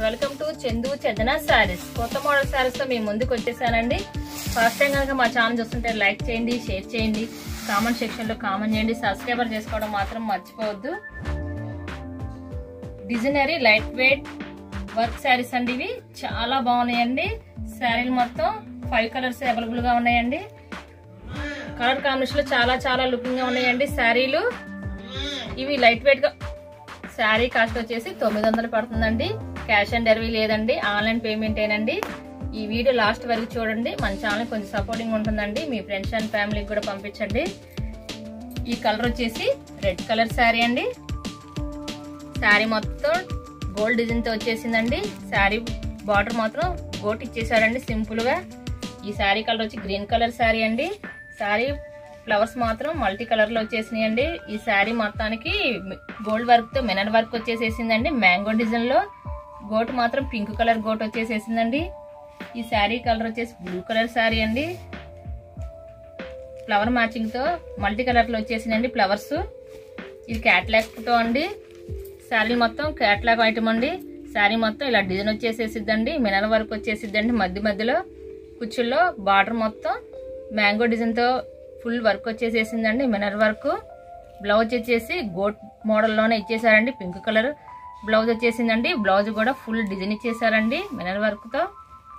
welcome to Chandu Chandana sarees కొత్త model saris తో మీ ముందుకు వచ్చేసానండి ఫస్ట్ టైం కనుక మా ఛానల్ చూస్తుంటే లైక్ చేయండి షేర్ చేయండి కామెంట్ సెక్షన్ లో కామెంట్ చేయండి సబ్స్క్రైబర్ చేసుకోవడం మాత్రం మర్చిపోవద్దు designer light weight work sarees అండి ఇవి చాలా బాగున్నాయండి శారీలు మొత్తం ఫైవ్ కలర్స్ అవైలబుల్ గా ఉన్నాయండి కలర్ కాంబినేషన్ లో చాలా చాలా లుకింగ్ గా ఉన్నాయండి శారీలు ఇవి లైట్ వెయిట్ గా శారీ కాస్ట్ వచ్చేసి తొమ్మిది వందలు పడుతుందండి క్యాష్ ఆన్ డెలివరీ లేదండి ఆన్లైన్ పేమెంట్ ఏనండి ఈ వీడియో లాస్ట్ వరకు చూడండి మన ఛానల్ కొంచెం సపోర్టింగ్ ఉంటుందండి మీ ఫ్రెండ్స్ అండ్ ఫ్యామిలీకి కూడా పంపించండి ఈ కలర్ వచ్చేసి రెడ్ కలర్ శారీ అండి శారీ మొత్తం గోల్డ్ డిజైన్ తో వచ్చేసిందండి శారీ బార్డర్ మాత్రం గోట్ ఇచ్చేసాడండి సింపుల్ గా ఈ శారీ కలర్ వచ్చి గ్రీన్ కలర్ శారీ అండి శారీ ఫ్లవర్స్ మాత్రం మల్టీ కలర్ లో వచ్చేసినాయండి ఈ శారీ మొత్తానికి గోల్డ్ వర్క్ తో మెనర్ వర్క్ వచ్చేసేసిందండి మ్యాంగో డిజైన్ లో గోట్ మాత్రం పింక్ కలర్ గోట్ వచ్చేసేసిందండి ఈ శారీ కలర్ వచ్చేసి బ్లూ కలర్ శారీ అండి ఫ్లవర్ మ్యాచింగ్ తో మల్టీ కలర్ లో వచ్చేసిందండి ఫ్లవర్స్ ఇది క్యాట్లాగ్ తో అండి శారీ మొత్తం క్యాట్లాగ్ ఐటమ్ అండి శారీ మొత్తం ఇలా డిజైన్ వచ్చేసేసిద్దండి మినర్ వర్క్ వచ్చేసిద్దండి మధ్య మధ్యలో కుచ్చుల్లో బార్డర్ మొత్తం మ్యాంగో డిజైన్ తో ఫుల్ వర్క్ వచ్చేసేసిందండి మినర్ వర్క్ బ్లౌజ్ వచ్చేసి గోట్ మోడల్లోనే ఇచ్చేసారండి పింక్ కలర్ బ్లౌజ్ వచ్చేసిందండి బ్లౌజ్ కూడా ఫుల్ డిజైన్ ఇచ్చేసారండి మినర్ వర్క్ తో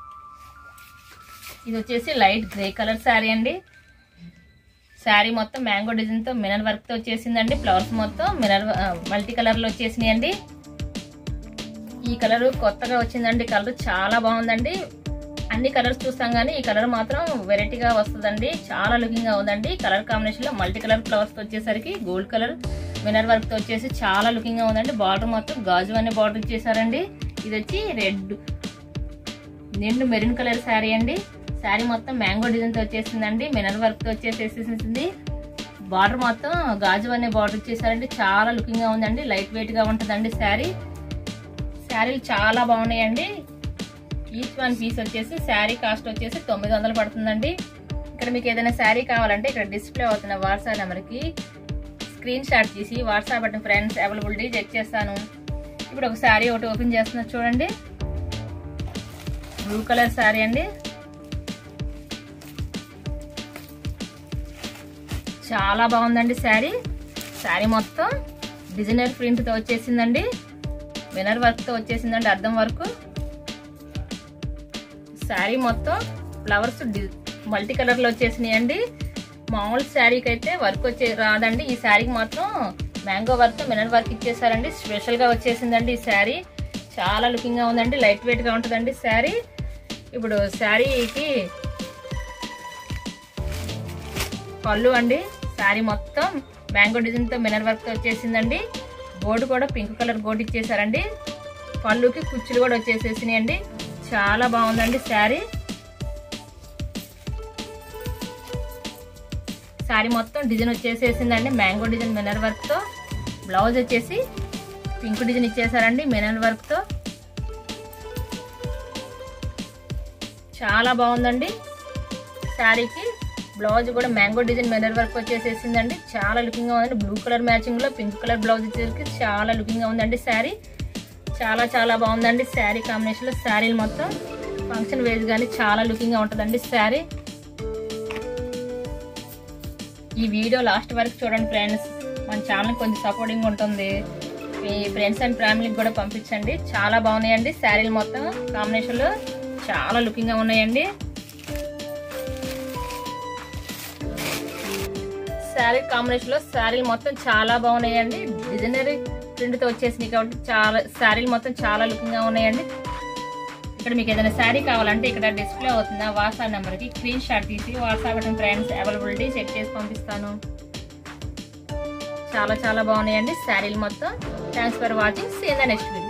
ఇది వచ్చేసి లైట్ గ్రే కలర్ శారీ అండి శారీ మొత్తం మ్యాంగో డిజైన్ తో మినర్ వర్క్ తో వచ్చేసిందండి ఫ్లవర్స్ మొత్తం మినర్ మల్టీ కలర్ లో వచ్చేసినాయండి ఈ కలర్ కొత్తగా వచ్చిందండి కలర్ చాలా బాగుందండి అన్ని కలర్స్ చూస్తాం కానీ ఈ కలర్ మాత్రం వెరైటీగా వస్తుందండి చాలా లుకింగ్ గా ఉందండి కలర్ కాంబినేషన్ లో మల్టీ కలర్ ఫ్లవర్స్ తో వచ్చేసరికి గోల్డ్ కలర్ మినర్ వర్క్ తో వచ్చేసి చాలా లుకింగ్ గా ఉందండి బార్డర్ మొత్తం గాజు అనే బార్డర్ ఇచ్చేసారండి ఇది వచ్చి రెడ్ నిండు మెరూన్ కలర్ శారీ అండి శారీ మొత్తం మ్యాంగో డిజైన్ తో వచ్చేసిందండి మినర్ వర్క్ తో వచ్చేసేసింది బార్డర్ మొత్తం గాజు అనే బార్డర్ ఇచ్చేసారండి చాలా లుకింగ్ గా ఉందండి లైట్ వెయిట్ గా ఉంటుందండి శారీ శారీలు చాలా బాగున్నాయండి ఈచ్ వన్ పీస్ వచ్చేసి శారీ కాస్ట్ వచ్చేసి తొమ్మిది వందలు పడుతుందండి ఇక్కడ మీకు ఏదైనా శారీ కావాలంటే ఇక్కడ డిస్ప్లే అవుతున్న వాట్సాప్ నెంబర్కి స్క్రీన్ షాట్ తీసి వాట్సాప్ బట్టి ఫ్రెండ్స్ అవైలబిలిటీ చెక్ చేస్తాను ఇప్పుడు ఒక శారీ ఒకటి ఓపెన్ చేస్తున్నా చూడండి బ్లూ కలర్ శారీ అండి చాలా బాగుందండి శారీ శారీ మొత్తం డిజైనర్ ప్రింట్తో వచ్చేసిందండి వినర్ వర్క్తో వచ్చేసిందండి అద్దం వర్క్ శారీ మొత్తం ఫ్లవర్స్ మల్టీ కలర్లో వచ్చేసినాయండి మామూలు శారీకి అయితే వర్క్ వచ్చే రాదండి ఈ శారీకి మాత్రం మ్యాంగో వర్క్ మినర్ వర్క్ ఇచ్చేసారండి స్పెషల్గా వచ్చేసిందండి ఈ శారీ చాలా లుకింగ్గా ఉందండి లైట్ వెయిట్గా ఉంటుందండి శారీ ఇప్పుడు శారీకి పళ్ళు అండి శారీ మొత్తం మ్యాంగో డిజైన్తో మినర్ వర్క్తో వచ్చేసిందండి బోర్డు కూడా పింక్ కలర్ బోర్డు ఇచ్చేసారండి పళ్ళుకి కుచ్చులు కూడా వచ్చేసేసినాయండి చాలా బాగుందండి శారీ శారీ మొత్తం డిజైన్ వచ్చేసేసిందండి మ్యాంగో డిజైన్ మినర్ వర్క్తో బ్లౌజ్ వచ్చేసి పింక్ డిజైన్ ఇచ్చేసారండి మినర్ వర్క్తో చాలా బాగుందండి శారీకి బ్లౌజ్ కూడా మ్యాంగో డిజైన్ మినర్ వర్క్ వచ్చేసేసిందండి చాలా లుకింగ్ గా ఉందండి బ్లూ కలర్ మ్యాచింగ్ లో పింక్ కలర్ బ్లౌజ్ వచ్చేసరికి చాలా లుకింగ్ గా ఉందండి శారీ చాలా చాలా బాగుందండి శారీ కాంబినేషన్ లో శారీలు మొత్తం ఫంక్షన్ వేజ్ కానీ చాలా లుకింగ్ గా ఉంటుందండి శారీ ఈ వీడియో లాస్ట్ వరకు చూడండి ఫ్రెండ్స్ మన ఛానల్ కొంచెం సపోర్టింగ్ ఉంటుంది మీ ఫ్రెండ్స్ అండ్ ఫ్యామిలీకి కూడా పంపించండి చాలా బాగున్నాయండి శారీలు మొత్తం కాంబినేషన్ లో చాలా లుకింగ్ గా ఉన్నాయండి శారీ కాంబినేషన్ లో శారీలు మొత్తం చాలా బాగున్నాయండి డిజైనరీ ప్రింట్ తో వచ్చేసినాయి కాబట్టి చాలా శారీలు మొత్తం చాలా లుకింగ్ గా ఉన్నాయండి ఇక్కడ మీకు ఏదైనా శారీ కావాలంటే ఇక్కడ డిస్ప్లే అవుతున్న వాట్సాప్ నెంబర్ కి స్క్రీన్ షాట్ తీసి వాట్సాప్ ఫ్రెండ్స్ అవైలబిలిటీ చెక్ చేసి పంపిస్తాను చాలా చాలా బాగున్నాయండి శారీలు మొత్తం thanks for watching see the next video